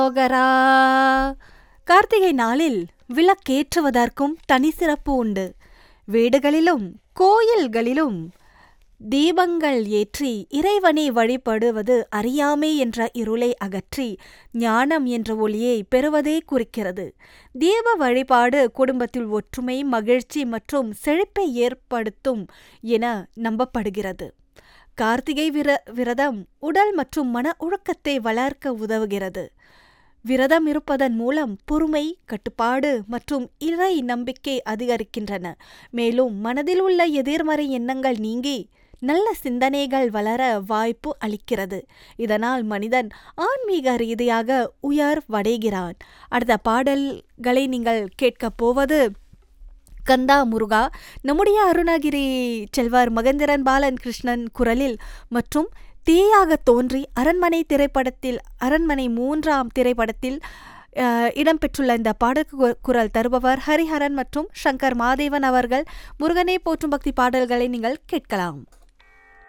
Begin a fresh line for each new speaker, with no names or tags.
யோகரா கார்த்திகை நாளில் விளக்கேற்றுவதற்கும் தனி சிறப்பு உண்டு வீடுகளிலும் கோயில்களிலும் தீபங்கள் ஏற்றி இறைவனை வழிபடுவது அறியாமை என்ற இருளை அகற்றி ஞானம் என்ற ஒளியை பெறுவதே குறிக்கிறது தீப வழிபாடு குடும்பத்தில் ஒற்றுமை மகிழ்ச்சி மற்றும் செழிப்பை ஏற்படுத்தும் என நம்பப்படுகிறது கார்த்திகை விர விரதம் உடல் மற்றும் மன ஒழுக்கத்தை வளர்க்க உதவுகிறது விரதம் இருப்பதன் மூலம் பொறுமை கட்டுப்பாடு மற்றும் இறை நம்பிக்கை அதிகரிக்கின்றன மேலும் மனதில் உள்ள எதிர்மறை எண்ணங்கள் நீங்கி நல்ல சிந்தனைகள் வளர வாய்ப்பு அளிக்கிறது இதனால் மனிதன் ஆன்மீக ரீதியாக உயர்வடைகிறான் அடுத்த பாடல்களை நீங்கள் கேட்கப் போவது கந்தா முருகா நம்முடைய அருணகிரி செல்வர் மகேந்திரன் பாலன் கிருஷ்ணன் குரலில் மற்றும் தீயாக தோன்றி அரண்மனை திரைப்படத்தில் அரண்மனை மூன்றாம் திரைப்படத்தில் இடம்பெற்றுள்ள இந்த பாடலுக்கு குரல் தருபவர் ஹரிஹரன் மற்றும் சங்கர் மாதேவன் அவர்கள் முருகனை போற்றும் பக்தி பாடல்களை நீங்கள் கேட்கலாம்